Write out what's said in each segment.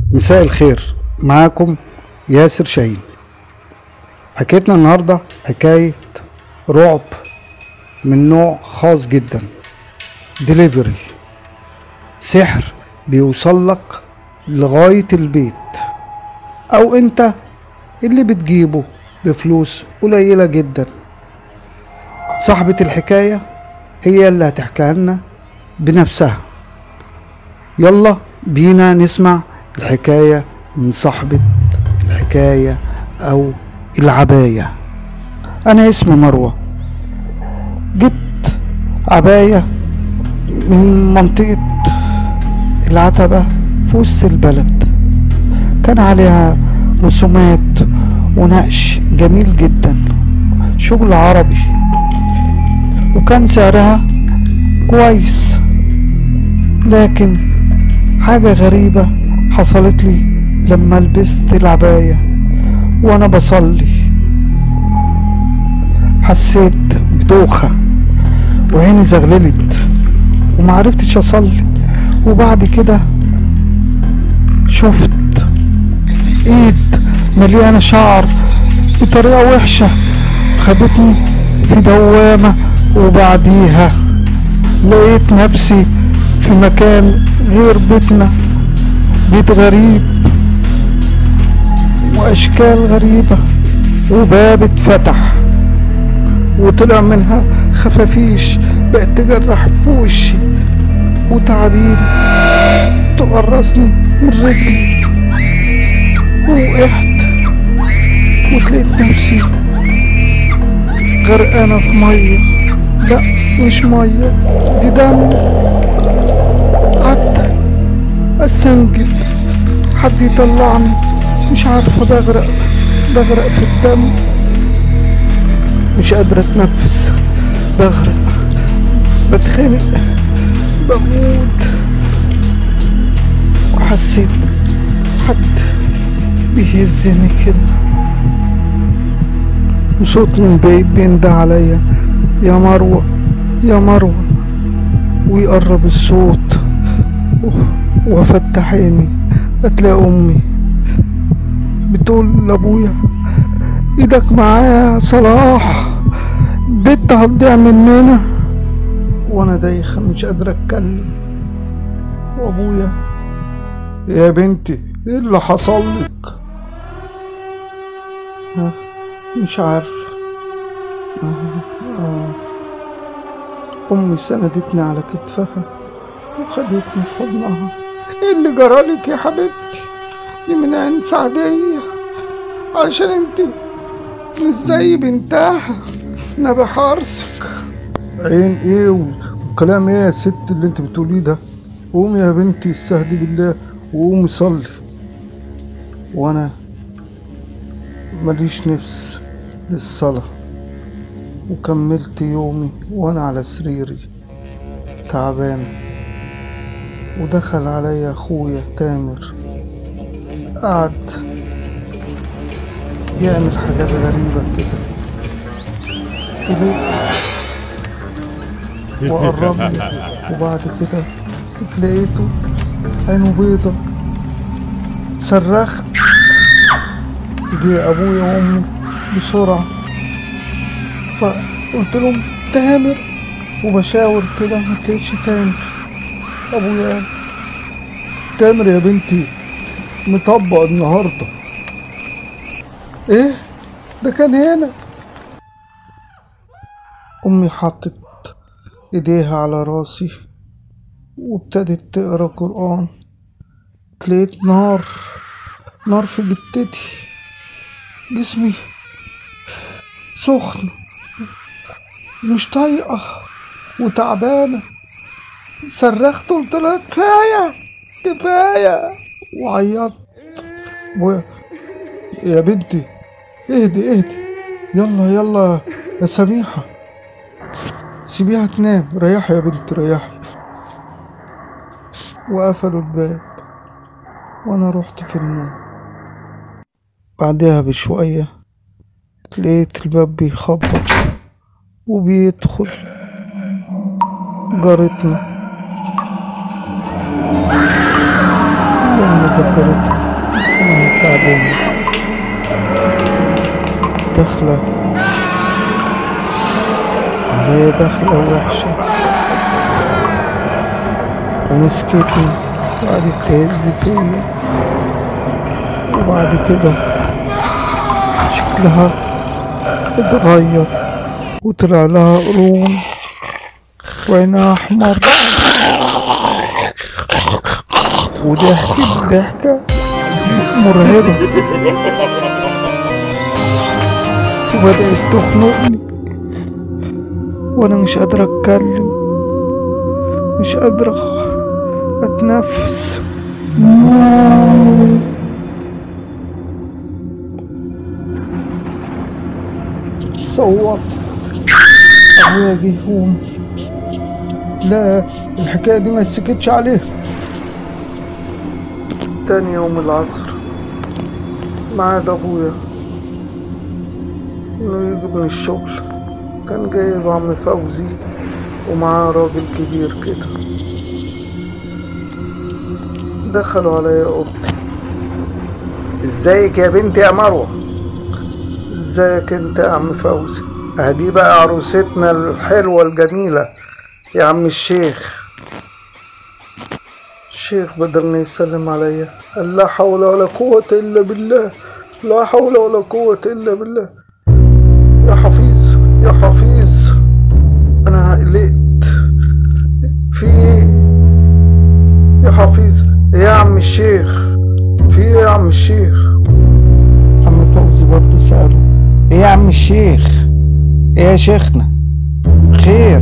مساء الخير معاكم ياسر شاهين حكايتنا النهاردة حكاية رعب من نوع خاص جدا ديليفري سحر بيوصل لك لغاية البيت او انت اللي بتجيبه بفلوس قليلة جدا صاحبة الحكاية هي اللي هتحكيها لنا بنفسها يلا بينا نسمع الحكاية من صاحبة الحكاية أو العباية أنا اسمي مروة جبت عباية من منطقة العتبة في وسط البلد كان عليها رسومات ونقش جميل جدا شغل عربي وكان سعرها كويس لكن حاجة غريبة حصلت لي لما لبست العباية وانا بصلي حسيت بدوخة وعيني زغللت ومعرفتش اصلي وبعد كده شفت ايد مليانة شعر بطريقة وحشة خدتني في دوامة وبعديها لقيت نفسي في مكان غير بيتنا بيت غريب واشكال غريبة وباب اتفتح وطلع منها خفافيش بقت تجرح في وشي وتعابين تقرصني من رجلي ووقعت وتلاقيت نفسي غرقانة في مية لا مش مية دي دم قعدت استنجد حد يطلعني مش عارفة بغرق بغرق في الدم مش قادرة اتنفس بغرق بتخنق بموت وحسيت حد بيهزني كده وصوت من بعيد بينده عليا يا مروة يا مروة ويقرب الصوت وافتح عيني اتلاقي امي بتقول لابويا ايدك معايا يا صلاح بنت هتضيع مننا وانا دايخة مش قادرة اتكلم وابويا يا بنتي ايه اللي حصل لك آه، مش عارف آه، آه. امي سندتني على كتفها وخدتني في حضنها ايه اللي جرالك يا حبيبتي دي من عين سعدية علشان انت مش زي بنتها انا بحارسك عين ايه وكلام ايه يا ست اللي انت بتقوليه ده قومي يا بنتي استهدي بالله وقومي صلي وانا ماليش نفس للصلاة وكملت يومي وانا على سريري تعبان ودخل عليا اخويا تامر قعد يعمل حاجات غريبة كده إليه وقرب لي وبعد كده لقيته عينه بيضة صرخت جه ابويا وامي بسرعة فقلت لهم تامر وبشاور كده ما تلاقيش تامر ابويا قال تامر يا بنتي مطبق النهارده ايه ده كان هنا امي حطت ايديها على راسي وابتدت تقرا قران تلاقيت نار نار في جتتي جسمي سخن مش طايقة وتعبانة صرخت قلت لها كفاية كفاية وعيطت و... يا بنتي اهدي اهدي يلا يلا يا سميحة سيبيها تنام ريحي يا بنتي ريحي وقفلوا الباب وانا رحت في النوم بعدها بشوية لقيت الباب بيخبط وبيدخل جارتنا يوم ذكرتها اسمها سعدية دخلة عليا دخلة وحشة ومسكتني وقعدت تهز فيا وبعد كده شكلها اتغير وطلع لها قرون وعينها احمر وضحكت ضحكة مرعبة وبدأت تخنقني وأنا مش قادر أتكلم مش قادر أخ- أتنفس صوت أبويا جه يقوم لا الحكاية دي ما سكتش عليها تاني يوم العصر ميعاد أبويا إنه يجي من الشغل كان جايب عم فوزي ومعاه راجل كبير كده دخلوا عليا أوضتي ازيك يا بنتي يا مروة ازيك انت يا عم فوزي ادي بقى عروستنا الحلوة الجميلة يا عم الشيخ الشيخ بدل ما يسلم عليا قال لا حول ولا قوة إلا بالله لا حول ولا قوة إلا بالله يا حفيظ يا حفيظ أنا قلقت في إيه يا حفيظ إيه يا عم الشيخ في إيه يا عم الشيخ عم فوزي برضه سأله إيه يا عم الشيخ إيه يا شيخنا خير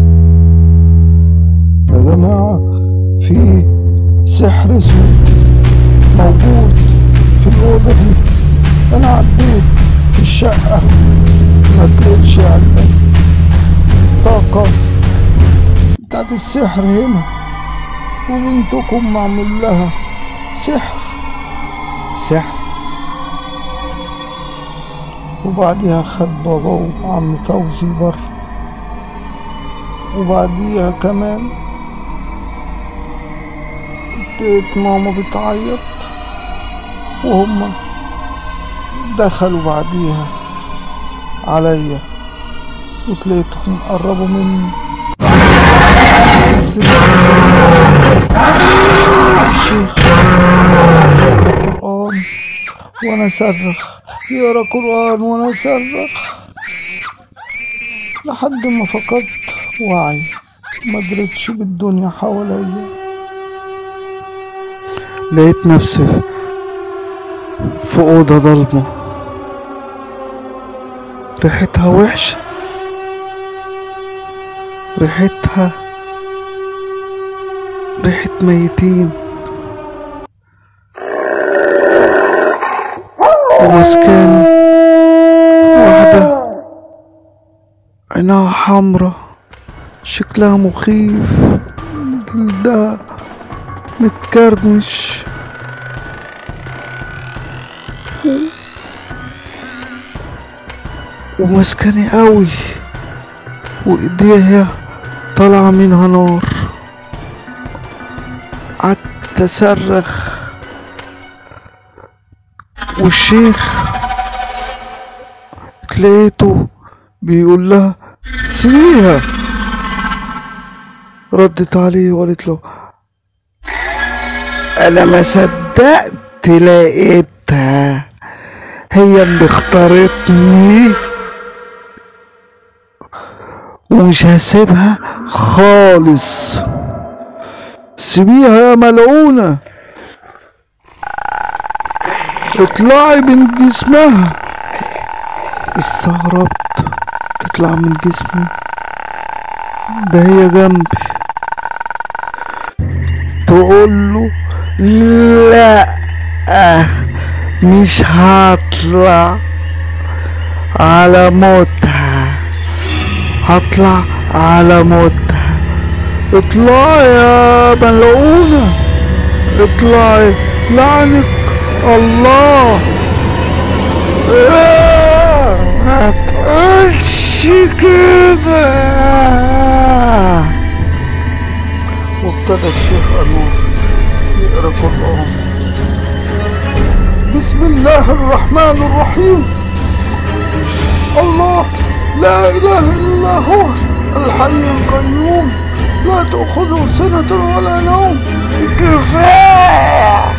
يا جماعة في سحر اسود موجود في الأوضة دي أنا عديت في الشقة ما تلاقيش يعني طاقة بتاعت السحر هنا وبنتكم معمول لها سحر سحر وبعديها خد بابا وعم فوزي بره وبعديها كمان لقيت ماما بتعيط وهما دخلوا بعديها عليا وتلاقيتهم قربوا مني الشيخ يقرا قرآن وانا صرخ يقرا قرآن وانا صرخ لحد ما فقدت وعي ما درتش بالدنيا حواليا لقيت نفسي في أوضة ضلمة ريحتها وحشة ريحتها ريحة ميتين ومسكان واحدة عينها حمرا شكلها مخيف جلدها متكرمش ومسكني قوي وايديها طالعة منها نار قعدت اصرخ والشيخ تلاقيته بيقول لها سيبيها ردت عليه وقالت له انا ما صدقت لقيتها هي اللي اختارتني ومش هسيبها خالص سيبيها يا ملعونة اطلعي من جسمها استغربت تطلع من جسمي ده هي جنبي تقول له لا مش هطلع على موتها هطلع على موتها اطلعي يا ملعونة اطلعي لعنك الله آه، ما تقولش كده وابتدى الشيخ أنور اقرا قرآن بسم الله الرحمن الرحيم الله لا إله إلا هو الحي القيوم لا تأخذه سنة ولا نوم كفاية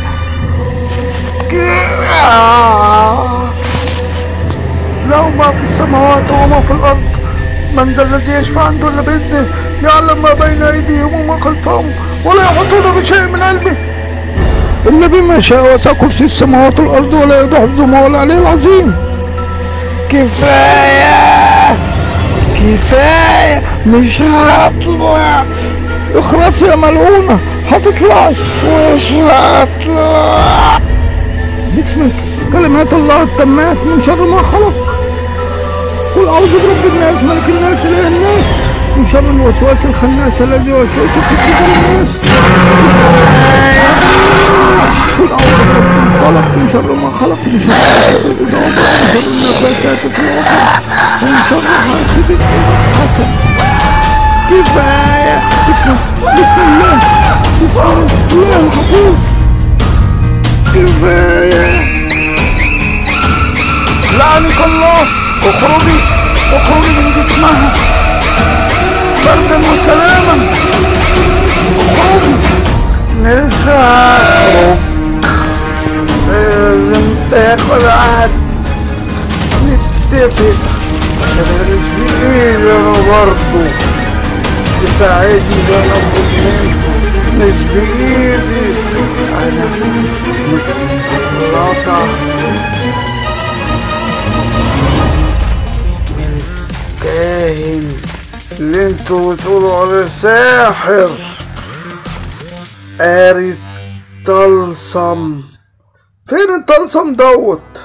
كفاية له ما في السماوات وما في الأرض من ذا الذي يشفع عنده إلا بإذنه يعلم ما بين أيديهم وما خلفهم ولا يحيطون بشيء من علمه إلا بما شاء وسع كرسي السماوات والأرض ولا يدح حفظهما ولا العلي العظيم كفاية كفاية مش هطلع اخرسي يا ملعونة هتطلعي مش هطلع باسمك كلمات الله التامات من شر ما خلق قل اعوذ برب الناس ملك الناس اله الناس من شر الوسواس الخناس الذي يوسوس في صدور الناس قل اعوذ برب الفلق من شر ما خلق من شر غاسق اذا وقب من شر النفاثات في العقد ومن شر حاسد اذا حسد كفايه بسم بسم الله بسم الله الحفيظ كفايه لعنك الله اخرجي اخرجي من جسمها بردا وسلاما اخرجي نساء لازم تاخد عهد نتفق عشان انا مش في ايدي انا برضه تساعدني ده انا اخد منكم مش بايدي انا متسلطه كاهن اللي انتوا بتقولوا عليه ساحر قاري طلسم فين الطلسم دوت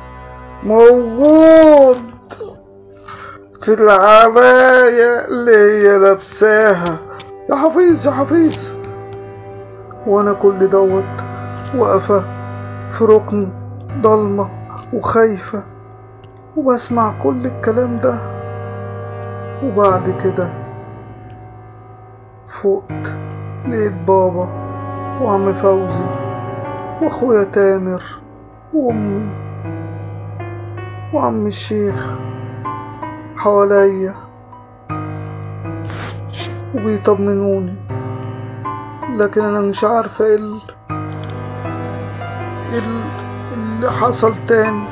موجود في العباية اللي هي لابساها يا حفيظ يا حفيظ وانا كل دوت واقفة في ركن ضلمة وخايفة وبسمع كل الكلام ده وبعد كده فقت لقيت بابا وعم فوزي واخويا تامر وامي وعم الشيخ حواليا وبيطمنوني لكن انا مش عارفه ايه ال- إيه ال- اللي حصل تاني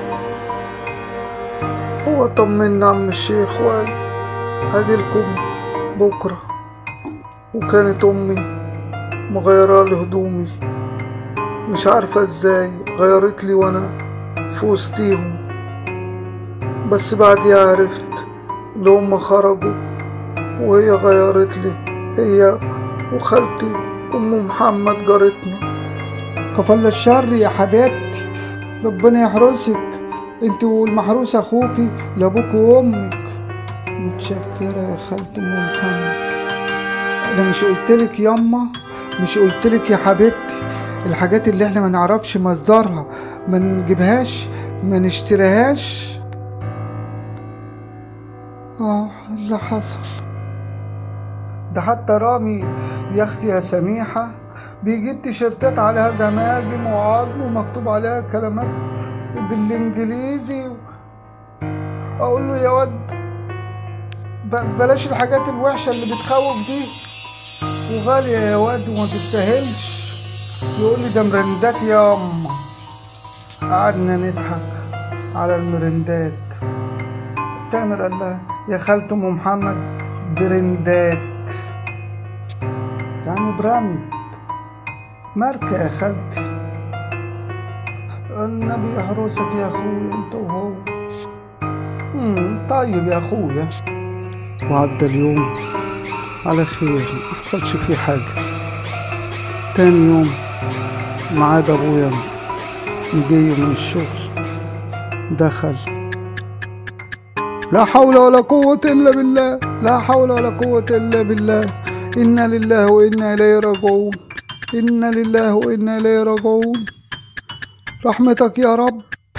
هو طمنا عم الشيخ وقال هاجيلكم بكرة وكانت أمي مغيرة لي هدومي مش عارفة ازاي غيرت لي وانا في وسطيهم بس بعديها عرفت اللي هما خرجوا وهي غيرت لي هي وخالتي ام محمد جارتنا كفل الشر يا حبيبتي ربنا يحرسك انت والمحروس اخوكي لابوك وامك متشكرة يا خالتي ام محمد انا مش قلتلك ياما مش قلتلك يا حبيبتي الحاجات اللي احنا ما نعرفش مصدرها ما نجيبهاش ما نشتريهاش اه اللي حصل ده حتى رامي يا اختي يا سميحة بيجيب تيشيرتات عليها جماجم وعظم ومكتوب عليها كلمات بالانجليزي اقول له يا واد ب- بلاش الحاجات الوحشة اللي بتخوف دي وغالية يا واد وما تستاهلش يقول لي ده مرندات يا أما قعدنا نضحك على المرندات تامر قال لها يا خالة أم محمد برندات يعني براند ماركة يا خالتي النبي يحرسك يا أخويا أنت وهو مم، طيب يا أخويا وعدى اليوم على خير محصلش فيه حاجة تاني يوم ميعاد أبويا جاي من الشغل دخل لا حول ولا قوة إلا بالله لا حول ولا قوة إلا بالله إنا لله وإنا إليه راجعون إنا لله وإنا إليه راجعون رحمتك يا رب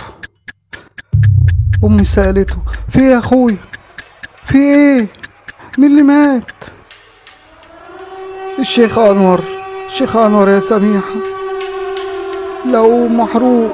أمي سألته في إيه يا أخويا في إيه مين اللي مات الشيخ أنور شيخ أنور يا سميحة لو محروق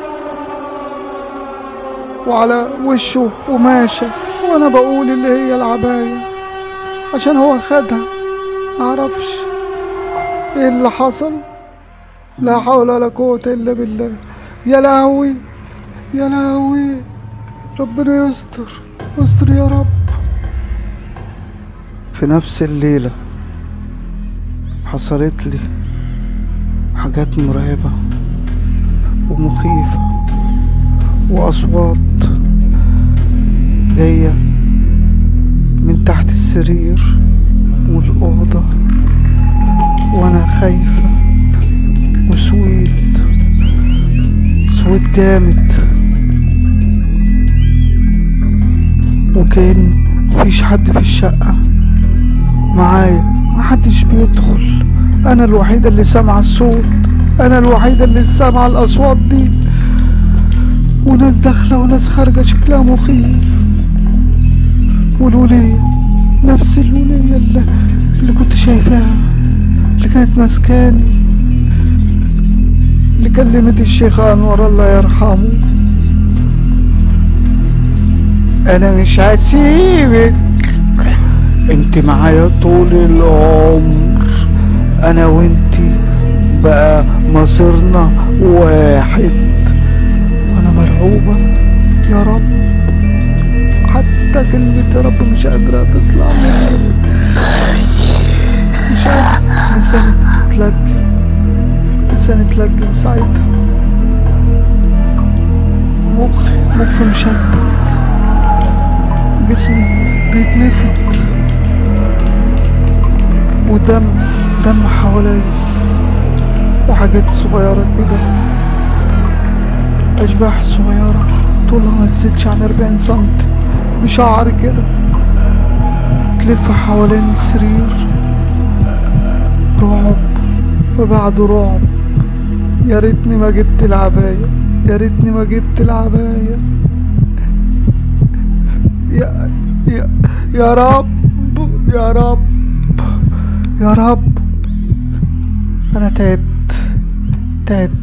وعلى وشه قماشة وأنا بقول اللي هي العباية عشان هو خدها معرفش ايه اللي حصل لا حول ولا قوة إلا بالله يا لهوي يا لهوي ربنا يستر يستر يا رب في نفس الليلة حصلت لي حاجات مرعبة ومخيفة وأصوات جاية من تحت السرير والأوضة وأنا خايفة وسويت سويت جامد وكان مفيش حد في الشقة معايا محدش بيدخل أنا الوحيدة اللي سامعة الصوت أنا الوحيدة اللي سامعة الأصوات دي وناس داخلة وناس خارجة شكلها مخيف والولية نفس الولية اللي, اللي كنت شايفاها اللي كانت ماسكاني اللي كلمت الشيخ أنور الله يرحمه أنا مش هسيبك انت معايا طول العمر أنا وانتي بقى مصيرنا واحد وأنا مرعوبة يا رب حتى كلمة يا رب مش قادرة تطلع مني مش قادرة لساني اتلجم لساني اتلجم ساعتها مخي مخي مشتت جسمي بيتنفض ودم دم حواليا وحاجات صغيرة كده أشباح صغيرة طولها ما تزيدش عن أربعين سنتي بشعر كده تلف حوالين السرير رعب وبعده رعب يا ريتني ما جبت العباية يا ريتني ما جبت العباية يا يا يا رب يا رب يا رب انا تعبت تعبت